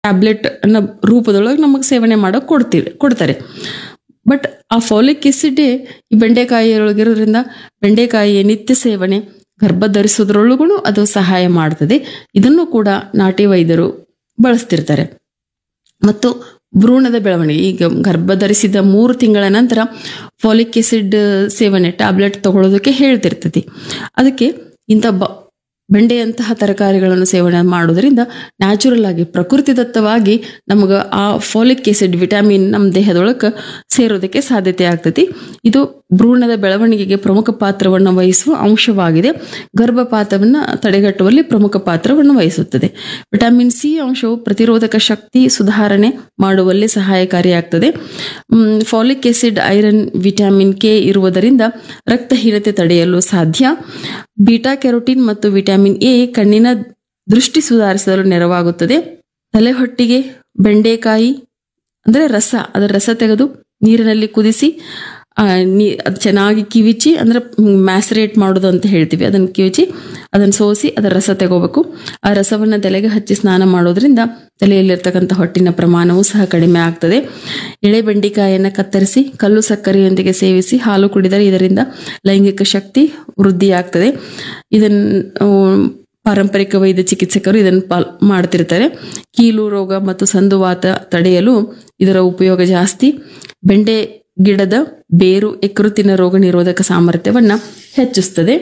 tablet ಅನ್ನೋ ರೂಪದೊಳಗೆ ನಮಗೆ ಸೇವನೆ ಮಾಡೋಕೆ ಕೊಡ್ತೀವಿ ಕೊಡ್ತಾರೆ ಬಟ್ ಆ ಫಾಲಿಕ್ ಎಸಿಡೇ ಈ ಬೆಂಡೆಕಾಯಿ ಒಳಗಿರೋದ್ರಿಂದ ಬೆಂಡೆಕಾಯಿಯ ನಿತ್ಯ ಸೇವನೆ ಗರ್ಭ ಧರಿಸೋದ್ರೊಳಗೂ ಅದು ಸಹಾಯ ಮಾಡ್ತದೆ ಇದನ್ನು ಕೂಡ ನಾಟಿ ವೈದ್ಯರು ಬಳಸ್ತಿರ್ತಾರೆ ಮತ್ತು ಭ್ರೂಣದ ಬೆಳವಣಿಗೆ ಈಗ ಗರ್ಭ ಧರಿಸಿದ ಮೂರು ತಿಂಗಳ ನಂತರ ಫಾಲಿಕ್ ಆಸಿಡ್ ಸೇವನೆ ಟ್ಯಾಬ್ಲೆಟ್ ತಗೊಳ್ಳೋದಕ್ಕೆ ಹೇಳ್ತಿರ್ತೈತಿ ಅದಕ್ಕೆ ಇಂಥ ಬ ಬೆಂಡೆಯಂತಹ ತರಕಾರಿಗಳನ್ನು ಸೇವನೆ ಮಾಡೋದ್ರಿಂದ ನ್ಯಾಚುರಲ್ ಆಗಿ ಪ್ರಕೃತಿದತ್ತವಾಗಿ ನಮಗೆ ಆ ಫಾಲಿಕ್ ಆಸಿಡ್ ವಿಟಮಿನ್ ನಮ್ಮ ದೇಹದೊಳಗೆ ಸೇರೋದಕ್ಕೆ ಸಾಧ್ಯತೆ ಆಗ್ತೈತಿ ಇದು ಭ್ರೂಣದ ಬೆಳವಣಿಗೆಗೆ ಪ್ರಮುಖ ಪಾತ್ರವನ್ನು ವಹಿಸುವ ಅಂಶವಾಗಿದೆ ಗರ್ಭಪಾತವನ್ನು ತಡೆಗಟ್ಟುವಲ್ಲಿ ಪ್ರಮುಖ ಪಾತ್ರವನ್ನು ವಹಿಸುತ್ತದೆ ವಿಟಮಿನ್ ಸಿ ಅಂಶವು ಪ್ರತಿರೋಧಕ ಶಕ್ತಿ ಸುಧಾರಣೆ ಮಾಡುವಲ್ಲಿ ಸಹಾಯಕಾರಿಯಾಗ್ತದೆ folic acid iron vitamin K ಇರುವುದರಿಂದ ರಕ್ತಹೀನತೆ ತಡೆಯಲು ಸಾಧ್ಯ ಬೀಟಾ ಕೆರೋಟಿನ್ ಮತ್ತು ವಿಟಮಿನ್ ಎ ಕಣ್ಣಿನ ದೃಷ್ಟಿ ಸುಧಾರಿಸಲು ನೆರವಾಗುತ್ತದೆ ತಲೆಹೊಟ್ಟಿಗೆ ಬೆಂಡೆಕಾಯಿ ಅಂದರೆ ರಸ ಅದರ ರಸ ತೆಗೆದು ನೀರಿನಲ್ಲಿ ಕುದಿಸಿ ಆ, ನೀ ಅದು ಚೆನ್ನಾಗಿ ಕಿವಿಚಿ ಅಂದ್ರೆ ಮ್ಯಾಸರೇಟ್ ಮಾಡೋದು ಅಂತ ಹೇಳ್ತೀವಿ ಅದನ್ನು ಕಿವಿಚಿ ಅದನ್ನು ಸೋಸಿ ಅದರ ರಸ ತಗೋಬೇಕು ಆ ರಸವನ್ನು ತಲೆಗೆ ಹಚ್ಚಿ ಸ್ನಾನ ಮಾಡೋದ್ರಿಂದ ತಲೆಯಲ್ಲಿರ್ತಕ್ಕಂಥ ಹೊಟ್ಟಿನ ಪ್ರಮಾಣವೂ ಸಹ ಕಡಿಮೆ ಆಗ್ತದೆ ಎಳೆ ಬೆಂಡೆಕಾಯನ್ನು ಕತ್ತರಿಸಿ ಕಲ್ಲು ಸಕ್ಕರೆಯೊಂದಿಗೆ ಸೇವಿಸಿ ಹಾಲು ಕುಡಿದರೆ ಇದರಿಂದ ಲೈಂಗಿಕ ಶಕ್ತಿ ವೃದ್ಧಿಯಾಗ್ತದೆ ಇದನ್ನು ಪಾರಂಪರಿಕ ವೈದ್ಯ ಚಿಕಿತ್ಸಕರು ಇದನ್ನು ಪಾಲ್ ಮಾಡ್ತಿರ್ತಾರೆ ಕೀಲು ರೋಗ ಮತ್ತು ಸಂದುವಾತ ತಡೆಯಲು ಇದರ ಉಪಯೋಗ ಜಾಸ್ತಿ ಬೆಂಡೆ ಗಿಡದ ಬೇರು ಯಕೃತ್ತಿನ ರೋಗ ನಿರೋಧಕ ಸಾಮರ್ಥ್ಯವನ್ನು ಹೆಚ್ಚಿಸ್ತದೆ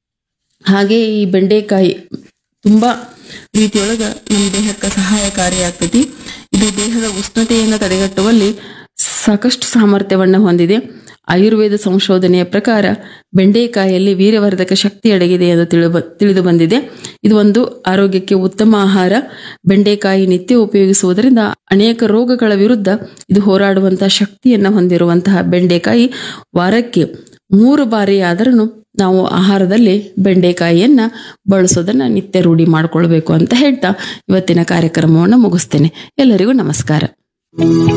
ಹಾಗೆ ಈ ಬೆಂಡೆಕಾಯಿ ತುಂಬಾ ರೀತಿಯೊಳಗೆ ನಮ್ಮ ದೇಹಕ್ಕೆ ಸಹಾಯಕಾರಿಯಾಗ್ತೈತಿ ಇದು ದೇಹದ ಉಷ್ಣತೆಯನ್ನು ತಡೆಗಟ್ಟುವಲ್ಲಿ ಸಾಕಷ್ಟು ಸಾಮರ್ಥ್ಯವನ್ನು ಹೊಂದಿದೆ ಆಯುರ್ವೇದ ಸಂಶೋಧನೆಯ ಪ್ರಕಾರ ಬೆಂಡೆಕಾಯಿಯಲ್ಲಿ ವೀರ್ಯವರ್ಧಕ ಶಕ್ತಿ ಅಡಗಿದೆ ಎಂದು ತಿಳಿದು ತಿಳಿದು ಬಂದಿದೆ ಇದು ಒಂದು ಆರೋಗ್ಯಕ್ಕೆ ಉತ್ತಮ ಆಹಾರ ಬೆಂಡೆಕಾಯಿ ನಿತ್ಯ ಉಪಯೋಗಿಸುವುದರಿಂದ ಅನೇಕ ರೋಗಗಳ ವಿರುದ್ಧ ಇದು ಹೋರಾಡುವಂತಹ ಶಕ್ತಿಯನ್ನು ಹೊಂದಿರುವಂತಹ ಬೆಂಡೆಕಾಯಿ ವಾರಕ್ಕೆ ಮೂರು ಬಾರಿ ಆದರೂ ನಾವು ಆಹಾರದಲ್ಲಿ ಬೆಂಡೆಕಾಯಿಯನ್ನ ಬಳಸೋದನ್ನ ನಿತ್ಯ ರೂಢಿ ಮಾಡ್ಕೊಳ್ಬೇಕು ಅಂತ ಹೇಳ್ತಾ ಇವತ್ತಿನ ಕಾರ್ಯಕ್ರಮವನ್ನು ಮುಗಿಸ್ತೇನೆ ಎಲ್ಲರಿಗೂ ನಮಸ್ಕಾರ